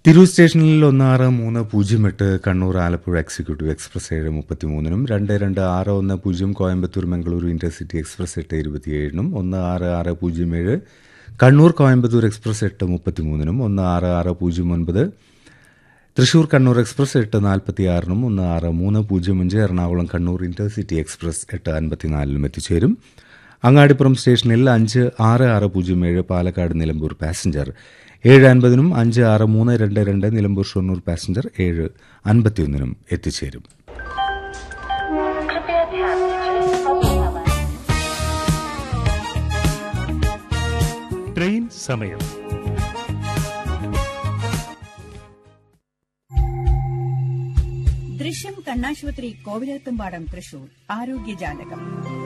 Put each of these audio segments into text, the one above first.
തിരൂർ സ്റ്റേഷനിൽ ഒന്ന് ആറ് മൂന്ന് പൂജ്യം എട്ട് കണ്ണൂർ ആലപ്പുഴ എക്സിക്യൂട്ടീവ് എക്സ്പ്രസ് ഏഴ് മുപ്പത്തിമൂന്നിനും രണ്ട് രണ്ട് ആറ് ഒന്ന് പൂജ്യം കോയമ്പത്തൂർ മംഗളൂരു ഇന്റർസിറ്റി എക്സ്പ്രസ് എട്ട് ഇരുപത്തിയേഴിനും ഒന്ന് ആറ് ആറ് പൂജ്യം ഏഴ് കണ്ണൂർ കോയമ്പത്തൂർ എക്സ്പ്രസ് എട്ട് മുപ്പത്തിമൂന്നിനും ഒന്ന് ആറ് ആറ് പൂജ്യം ഒൻപത് തൃശൂർ കണ്ണൂർ എക്സ്പ്രസ് എട്ട് നാൽപ്പത്തിയാറിനും ഒന്ന് ആറ് മൂന്ന് പൂജ്യം അഞ്ച് എറണാകുളം കണ്ണൂർ ഇന്റർസിറ്റി എക്സ്പ്രസ് എട്ട് അൻപത്തിനാലിനും എത്തിച്ചേരും അങ്ങാടിപ്പുറം സ്റ്റേഷനിൽ അഞ്ച് ആറ് ആറ് പൂജ്യം ഏഴ് പാലക്കാട് നിലമ്പൂർ പാസഞ്ചർ ഏഴ് അൻപതിനും അഞ്ച് ആറ് മൂന്ന് രണ്ട് രണ്ട് നിലമ്പൂർ ഷൊർണൂർ പാസഞ്ചർ ഏഴ് അൻപത്തിയൊന്നിനും എത്തിച്ചേരും कृपया ध्यान दीजिए अब समय ട്രെയിൻ സമയം ദൃശ്യം കണ്ണാശുപത്രി കോവിലത്തുംപാടം തൃശൂർ ആരോഗ്യജാലകം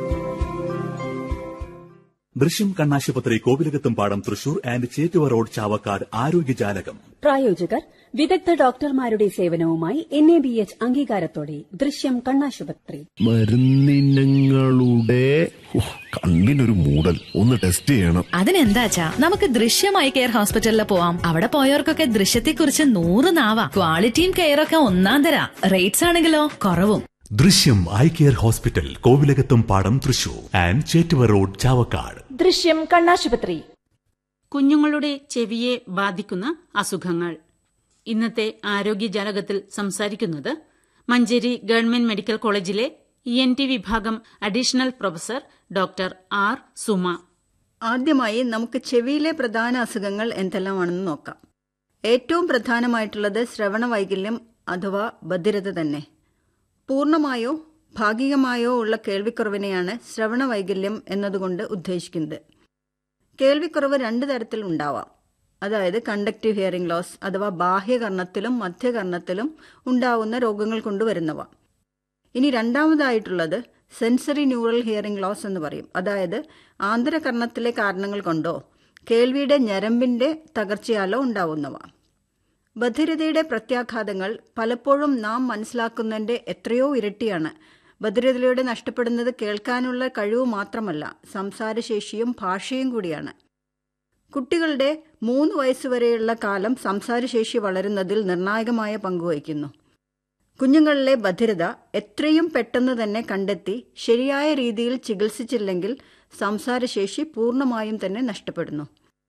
ദൃശ്യം കണ്ണാശുപത്രി Kovilakathumpadam Thrissur and Chettuva road Chavakkad ആരോഗ്യജാലകം പ്രായോജകർ വിദഗ്ധ ഡോക്ടർമാരുടെ സേവനവുമായി എൻ എ ബി എച്ച് അംഗീകാരത്തോടെ ദൃശ്യം കണ്ണാശുപത്രി മരുന്നിനങ്ങളുടെ ഉഹ്, കണ്ണിനൊരു മൂടൽ ഒന്ന് ടെസ്റ്റ് ചെയ്യണം അതിനെന്താച്ചാ നമുക്ക് ദൃശ്യമായി കെയർ ഹോസ്പിറ്റലിൽ പോവാം അവിടെ പോയവർക്കൊക്കെ ദൃശ്യത്തെക്കുറിച്ച് നൂറ് നാവാ ക്വാളിറ്റിയും കെയറൊക്കെ ഒന്നാം തരാ റേറ്റ്സ് ആണെങ്കിലോ കുറവും ദൃശ്യം eye care hospital Kovilakathumpadam Thrissur and Chettuva road Chavakkad Drishyam കണ്ണാശുപത്രി കുഞ്ഞുങ്ങളുടെ ചെവിയെ ബാധിക്കുന്ന അസുഖങ്ങൾ ഇന്നത്തെ ആരോഗ്യജാലകത്തിൽ സംസാരിക്കുന്നത് മഞ്ചേരി ഗവൺമെന്റ് മെഡിക്കൽ കോളേജിലെ ഇ എൻ ടി വിഭാഗം additional professor doctor R Suma ആദ്യമായി നമുക്ക് ചെവിയിലെ പ്രധാന അസുഖങ്ങൾ എന്തെല്ലാമാണെന്ന് നോക്കാം ഏറ്റവും പ്രധാനമായിട്ടുള്ളത് ശ്രവണ വൈകല്യം അഥവാ ബധിരത തന്നെ പൂർണ്ണമായോ ഭാഗികമായോ ഉള്ള കേൾവിക്കുറവിനെയാണ് ശ്രവണ വൈകല്യം എന്നതുകൊണ്ട് ഉദ്ദേശിക്കുന്നത് കേൾവിക്കുറവ് രണ്ട് തരത്തിൽ ഉണ്ടാവാം അതായത് കണ്ടക്റ്റീവ് ഹിയറിംഗ് ലോസ് അഥവാ ബാഹ്യകർണത്തിലും മധ്യകർണത്തിലും ഉണ്ടാവുന്ന രോഗങ്ങൾ കൊണ്ടുവരുന്നവ ഇനി രണ്ടാമതായിട്ടുള്ളത് സെൻസറി ന്യൂറൽ ഹിയറിംഗ് ലോസ് എന്ന് പറയും അതായത് ആന്തരകർണത്തിലെ കാരണങ്ങൾ കൊണ്ടോ കേൾവിയുടെ ഞരമ്പിന്റെ തകർച്ചയാലോ ഉണ്ടാവുന്നവ ബധിരതയുടെ പ്രത്യാഘാതങ്ങൾ പലപ്പോഴും നാം മനസ്സിലാക്കുന്നതിന്റെ എത്രയോ ഇരട്ടിയാണ് ബധിരതയിലൂടെ നഷ്ടപ്പെടുന്നത് കേൾക്കാനുള്ള കഴിവ് മാത്രമല്ല സംസാരശേഷിയും ഭാഷയും കൂടിയാണ് കുട്ടികളുടെ മൂന്ന് വയസ്സുവരെയുള്ള കാലം സംസാരശേഷി വളരുന്നതിൽ നിർണായകമായ പങ്കുവഹിക്കുന്നു കുഞ്ഞുങ്ങളിലെ ബധിരത എത്രയും പെട്ടെന്ന് തന്നെ കണ്ടെത്തി ശരിയായ രീതിയിൽ ചികിത്സിച്ചില്ലെങ്കിൽ സംസാരശേഷി പൂർണ്ണമായും തന്നെ നഷ്ടപ്പെടുന്നു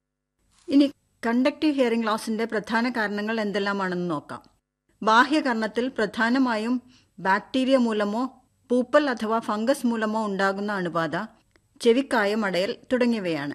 ഇനി കണ്ടക്റ്റീവ് ഹിയറിംഗ് ലോസിന്റെ പ്രധാന കാരണങ്ങൾ എന്തെല്ലാമാണെന്ന് നോക്കാം ബാഹ്യകർണത്തിൽ പ്രധാനമായും ബാക്ടീരിയ മൂലമോ പൂപ്പൽ അഥവാ ഫംഗസ് മൂലമോ ഉണ്ടാകുന്ന അണുബാധ ചെവിക്കായം അടയൽ തുടങ്ങിയവയാണ്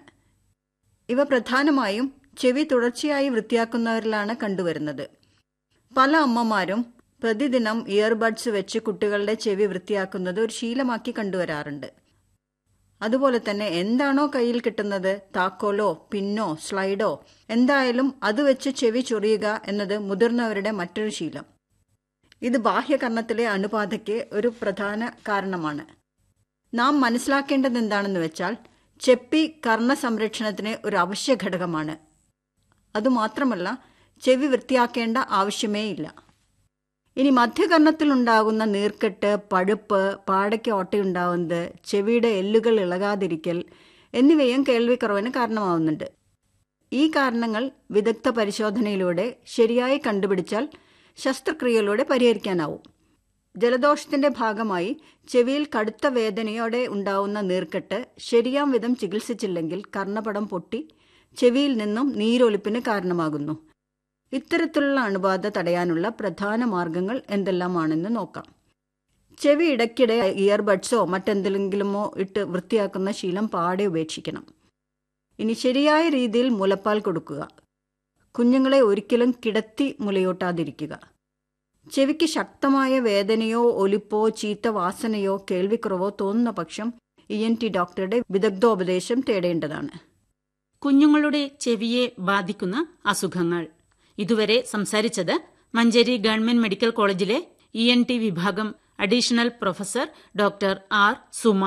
ഇവ പ്രധാനമായും ചെവി തുടർച്ചയായി വൃത്തിയാക്കുന്നവരിലാണ് കണ്ടുവരുന്നത് പല അമ്മമാരും പ്രതിദിനം ഇയർബഡ്സ് വെച്ച് കുട്ടികളുടെ ചെവി വൃത്തിയാക്കുന്നത് ഒരു ശീലമാക്കി കണ്ടുവരാറുണ്ട് അതുപോലെ തന്നെ എന്താണോ കയ്യിൽ കിട്ടുന്നത് താക്കോലോ പിന്നോ സ്ലൈഡോ എന്തായാലും അത് വെച്ച് ചെവി ചൊറിയുക എന്നത് മുതിർന്നവരുടെ മറ്റൊരു ശീലം ഇത് ബാഹ്യകർണത്തിലെ അണുബാധയ്ക്ക് ഒരു പ്രധാന കാരണമാണ് നാം മനസ്സിലാക്കേണ്ടത് എന്താണെന്ന് വെച്ചാൽ ചെപ്പി കർണ സംരക്ഷണത്തിന് ഒരു അവശ്യ ഘടകമാണ് അതുമാത്രമല്ല ചെവി വൃത്തിയാക്കേണ്ട ആവശ്യമേ ഇല്ല ഇനി മധ്യകർണത്തിൽ ഉണ്ടാകുന്ന നീർക്കെട്ട് പഴുപ്പ് പാടയ്ക്ക് ഓട്ടയുണ്ടാവുന്നത് ചെവിയുടെ എല്ലുകൾ ഇളകാതിരിക്കൽ എന്നിവയും കേൾവിക്കുറവിന് കാരണമാവുന്നുണ്ട് ഈ കാരണങ്ങൾ വിദഗ്ധ പരിശോധനയിലൂടെ ശരിയായി കണ്ടുപിടിച്ചാൽ ശസ്ത്രക്രിയയിലൂടെ പരിഹരിക്കാനാവും ജലദോഷത്തിന്റെ ഭാഗമായി ചെവിയിൽ കടുത്ത വേദനയോടെ ഉണ്ടാവുന്ന നീർക്കെട്ട് ശരിയാം വിധം ചികിത്സിച്ചില്ലെങ്കിൽ കർണപടം പൊട്ടി ചെവിയിൽ നിന്നും നീരൊലിപ്പിന് കാരണമാകുന്നു ഇത്തരത്തിലുള്ള അണുബാധ തടയാനുള്ള പ്രധാന മാർഗങ്ങൾ എന്തെല്ലാമാണെന്ന് നോക്കാം ചെവി ഇടയ്ക്കിടെ ഇയർബഡ്സോ മറ്റെന്തെങ്കിലുമോ ഇട്ട് വൃത്തിയാക്കുന്ന ശീലം പാടെ ഉപേക്ഷിക്കണം ഇനി ശരിയായ രീതിയിൽ മുലപ്പാൽ കൊടുക്കുക കുഞ്ഞുങ്ങളെ ഒരിക്കലും കിടത്തി മുലയൂട്ടാതിരിക്കുക ചെവിക്ക് ശക്തമായ വേദനയോ ഒലിപ്പോ ചീത്ത വാസനയോ കേൾവിക്കുറവോ തോന്നുന്ന പക്ഷം ഇ എൻ ടി ഡോക്ടറുടെ വിദഗ്ധോപദേശം തേടേണ്ടതാണ് കുഞ്ഞുങ്ങളുടെ ചെവിയെ ബാധിക്കുന്ന അസുഖങ്ങൾ ഇതുവരെ സംസാരിച്ചത് മഞ്ചേരി ഗവൺമെന്റ് മെഡിക്കൽ കോളേജിലെ ഇ എൻ ടി വിഭാഗം additional professor doctor R Suma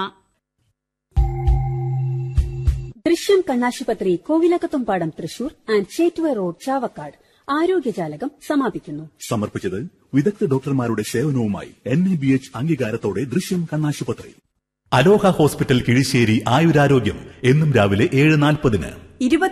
Drishyam കണ്ണാശുപത്രി കോവിലകത്തുംപാടം തൃശൂർ ആൻഡ് ചേറ്റുവ റോഡ് ചാവക്കാട് ആരോഗ്യജാലകം സമാപിക്കുന്നു സമർപ്പിച്ചത് വിദഗ്ധ ഡോക്ടർമാരുടെ സേവനവുമായി എൻ എ ബി എച്ച് അംഗീകാരത്തോടെ ദൃശ്യം കണ്ണാശുപത്രി അലോഹ ഹോസ്പിറ്റൽ കിഴിശ്ശേരി ആയുരാരോഗ്യം എന്നും രാവിലെ ഏഴ് നാൽപ്പതിന് ഇരുപത്തി